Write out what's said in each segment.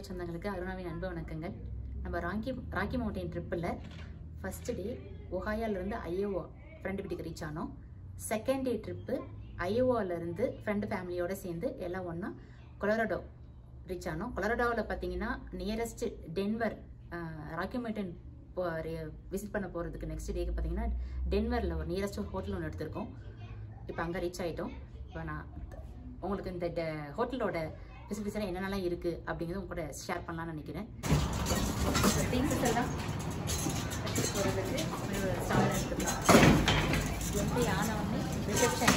சொந்தங்களுக்கு அருணாவின் அன்பு வணக்கங்கள் நம்ம ராக்கி ராக்கி மவுண்டைன் ட்ரிப்பில் ஃபஸ்ட் டே ஒஹாயாலேருந்து ஐயோவா ஃப்ரெண்டு வீட்டுக்கு ரீச் ஆனோம் செகண்ட் டே ட்ரிப்பு ஐயோவாலேருந்து ஃப்ரெண்டு ஃபேமிலியோடு சேர்ந்து எல்லாம் ஒன்றா கொலரடோ ரீச் ஆனோம் கொலரடோவில் பார்த்தீங்கன்னா நியரஸ்ட் டென்வர் ராக்கி மவுண்டன் போ விசிட் பண்ண போகிறதுக்கு நெக்ஸ்ட் டேக்கு பார்த்தீங்கன்னா டென்வரில் ஒரு நியரஸ்ட் ஹோட்டல் ஒன்று எடுத்திருக்கோம் இப்போ அங்கே ரீச் ஆகிட்டோம் இப்போ நான் உங்களுக்கு இந்த ட- ஹோட்டலோட ஃபெசிலிட்டிஸ் என்னென்னலாம் இருக்குது அப்படிங்கிறது உங்க கூட ஷேர் பண்ணலாம்னு நினைக்கிறேன் திங்ஸஸ் எல்லாம் எடுத்துட்டு போகிறதுக்கு ஒரு ஸ்டார் எடுத்துக்கலாம் என்ட்ரி ஆன உடனே ரிசப்ஷன்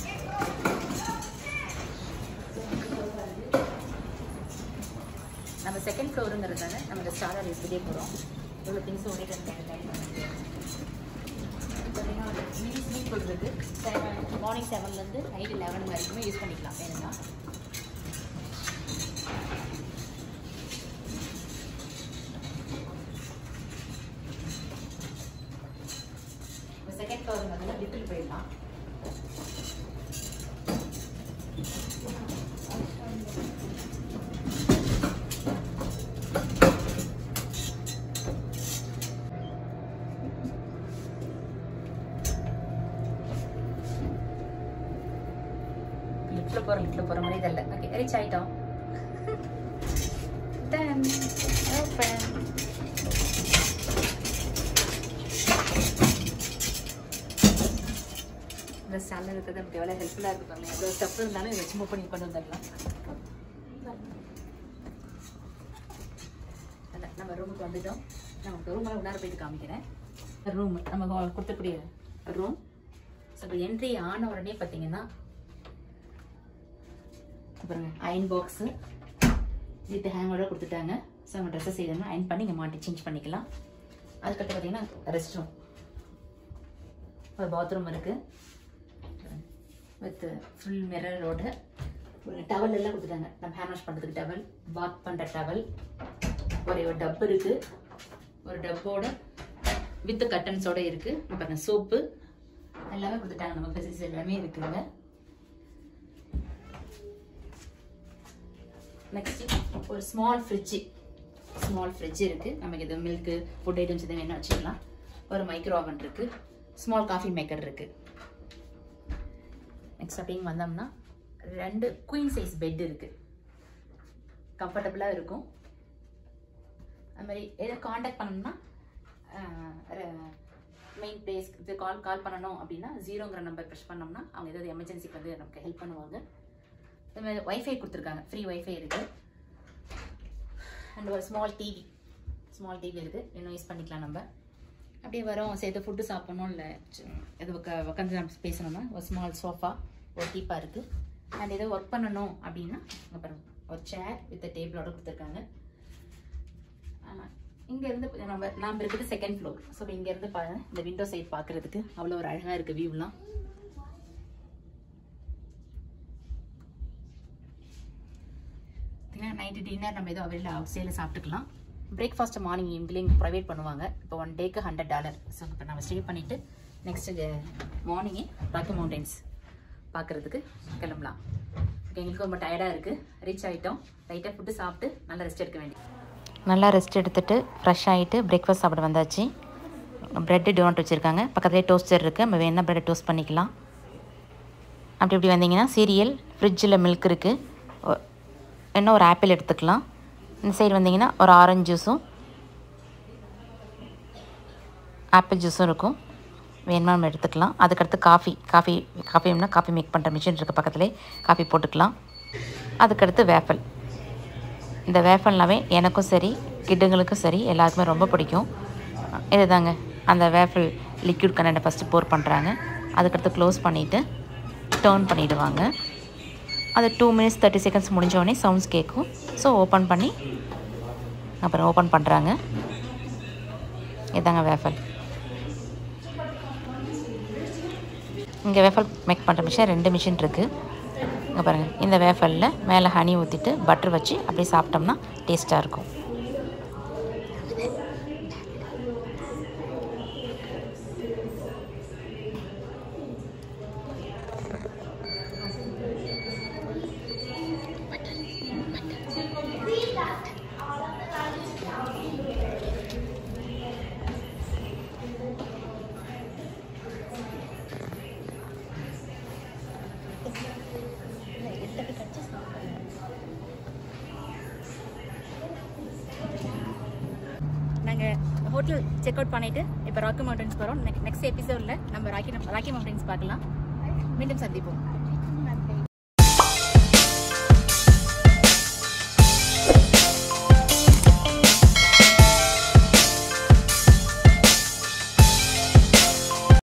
நம்ம செகண்ட் ஃப்ளோருங்கிறதால நம்ம இந்த ஸ்டாரை எடுத்துகிட்டே போகிறோம் இவ்வளோ திங்ஸ் ஒரே மினி ஸ்லீப் கொடுக்குறது மார்னிங் செவன்லேருந்து நைட் லெவன் வரைக்குமே யூஸ் பண்ணிக்கலாம் வேணும்னா செகண்ட் ஃப்ளோருங்கிறதுல லிட்டில் போயிடலாம் லிட்டில் போகிற லிட்டில் போகிற மாதிரி தெரியல ஓகே ரீச் ஆகிட்டோம் Done. Open. இந்த ஸ்டாலில் இருக்கிறது நமக்கு எவ்வளோ ஹெல்ப்ஃபுல்லாக இருக்கு பாருங்க எவ்வளோ ஸ்டெப் இருந்தாலும் இதை வச்சு மூவ் பண்ணி கொண்டு வந்துடலாம் அதான், நம்ம ரூமுக்கு வந்துட்டோம் நான் ரூமில் உள்ளார போயிட்டு காமிக்கிறேன் ரூம் நம்ம ஹா- கொடுத்தக்கூடிய ரூம் ஸோ இப்போ என்ட்ரி ஆன உடனே பார்த்தீங்கன்னா பாருங்க அயன் பாக்ஸு வித் ஹேங்கோட கொடுத்துட்டாங்க ஸோ நம்ம ட்ரெஸ்ஸை செய்யணும்னா அயன் பண்ணி இங்கே மாட்டி சேஞ்ச் பண்ணிக்கலாம் அதுக்கடுத்து பார்த்தீங்கன்னா ரெஸ்ட் ரூம் ஒரு பாத்ரூம் இருக்குது வித் ஃபுல் மிரரோட ஒரு டவல் எல்லாம் கொடுத்துட்டாங்க நம்ம ஹேண்ட் வாஷ் பண்ணுறதுக்கு டவல் பாத் பண்ணுற டவல் ஒரே ஒரு டப் இருக்குது ஒரு டப்போட வித் கட்டன்ஸோட இருக்குது பாருங்க சோப்பு எல்லாமே கொடுத்துட்டாங்க நம்ம ஃபெசிலிட்டிஸ் எல்லாமே இருக்குங்க நெக்ஸ்ட் ஒரு ஸ்மால் ஃப்ரிட்ஜு ஸ்மால் ஃப்ரிட்ஜ் இருக்குது நமக்கு எதுவும் மில்க்கு ஃபுட் ஐட்டம்ஸ் எதுவும் வேணும் வச்சுக்கலாம் ஒரு மைக்ரோ ஓவன் இருக்குது ஸ்மால் காஃபி மேக்கர் இருக்குது நெக்ஸ்ட் அப்படிங்க வந்தோம்னா ரெண்டு குயின் சைஸ் பெட் இருக்குது கம்ஃபர்டபுளாக இருக்கும் அது மாதிரி எதை காண்டாக்ட் பண்ணணும்னா மெயின் பிளேஸ் இது கால் கால் பண்ணணும் அப்படின்னா ஜீரோங்கிற நம்பர் ப்ரெஸ் பண்ணோம்னா அவங்க ஏதாவது எமர்ஜென்சிக்கு வந்து நமக்கு ஹெல்ப் பண்ணுவாங்க அது மாதிரி வைஃபை கொடுத்துருக்காங்க ஃப்ரீ வைஃபை இருக்குது அண்ட் ஒரு ஸ்மால் டிவி ஸ்மால் டிவி இருக்குது இன்னும் யூஸ் பண்ணிக்கலாம் நம்ம அப்படியே வரோம் சேர்த்து ஃபுட்டு சாப்பிட்ணும் இல்லை எது உக்க உட்காந்து நம்ம பேசணும்னா ஒரு ஸ்மால் சோஃபா ஒரு டீப்பாக இருக்குது அண்ட் ஏதோ ஒர்க் பண்ணணும் அப்படின்னா அப்புறம் ஒரு சேர் வித் டேபிளோட கொடுத்துருக்காங்க இங்கேருந்து நம்ம நாம் இருக்கிறது செகண்ட் ஃப்ளோர் ஸோ இங்கேருந்து பாருங்க இந்த விண்டோ சைட் பார்க்குறதுக்கு அவ்வளோ ஒரு அழகாக இருக்குது வியூலாம் நைட்டு டின்னர் நம்ம ஏதோ வெளியில் அவுட் சைடில் சாப்பிட்டுக்கலாம் பிரேக்ஃபாஸ்ட் மார்னிங் இவங்களையும் ப்ரொவைட் பண்ணுவாங்க இப்போ ஒன் டேக்கு ஹண்ட்ரட் டாலர் ஸோ இப்போ நம்ம ஸ்டே பண்ணிவிட்டு நெக்ஸ்ட்டு மார்னிங்கே ராக்கி மவுண்டன்ஸ் பார்க்குறதுக்கு கிளம்பலாம் Okay, எங்களுக்கு ரொம்ப டயர்டாக இருக்குது ரீச் ஆகிட்டோம் லைட்டாக ஃபுட்டு சாப்பிட்டு நல்லா ரெஸ்ட் எடுக்க வேண்டிய நல்லா ரெஸ்ட் எடுத்துட்டு ஃப்ரெஷ் ஆகிட்டு பிரேக்ஃபாஸ்ட் சாப்பிட வந்தாச்சு ப்ரெட்டு டோனட் வச்சுருக்காங்க பக்கத்துலேயே டோஸ்டர் இருக்குது நம்ம வேணால் ப்ரெட்டை டோஸ்ட் பண்ணிக்கலாம் அப்படி இப்படி வந்தீங்கன்னா சீரியல் ஃப்ரிட்ஜில் மில்க் இருக்குது இன்னும் ஒரு ஆப்பிள் எடுத்துக்கலாம் இந்த சைடு வந்தீங்கன்னா ஒரு ஆரஞ்சு ஜூஸும் ஆப்பிள் ஜூஸும் இருக்கும் வேணுமா நம்ம எடுத்துக்கலாம் அதுக்கடுத்து காஃபி காஃபி காஃபி வேணும்னா காஃபி மேக் பண்ணுற மிஷின் இருக்குது பக்கத்துலேயே காஃபி போட்டுக்கலாம் அதுக்கடுத்து வேஃபல் இந்த வேஃபல்னாவே எனக்கும் சரி கிட்டுங்களுக்கும் சரி எல்லாருக்குமே ரொம்ப பிடிக்கும் இதுதாங்க அந்த வேஃபல் லிக்விட் கண்ணனை ஃபஸ்ட்டு போர் பண்ணுறாங்க அதுக்கடுத்து க்ளோஸ் பண்ணிவிட்டு டேர்ன் பண்ணிவிடுவாங்க அது டூ மினிட்ஸ் தேர்ட்டி செகண்ட்ஸ் முடிஞ்ச உடனே சவுண்ட்ஸ் கேட்கும் ஸோ ஓப்பன் பண்ணி அப்புறம் ஓப்பன் பண்ணுறாங்க இதாங்க வேஃபல் இங்கே வேஃபல் மேக் பண்ணுற மிஷின் ரெண்டு மிஷின் இருக்குது இங்கே பாருங்கள் இந்த வேஃபலில் மேலே ஹனி ஊற்றிட்டு பட்டர் வச்சு அப்படியே சாப்பிட்டோம்னா டேஸ்ட்டாக இருக்கும் ஹோட்டல் செக் அவுட் பண்ணிட்டு இப்போ ராக்கி மவுண்டன்ஸ் போகிறோம் நெக்ஸ்ட் எபிசோடில் நம்ம ராக்கி ராக்கி மவுண்டன்ஸ் பார்க்கலாம் மீண்டும் சந்திப்போம்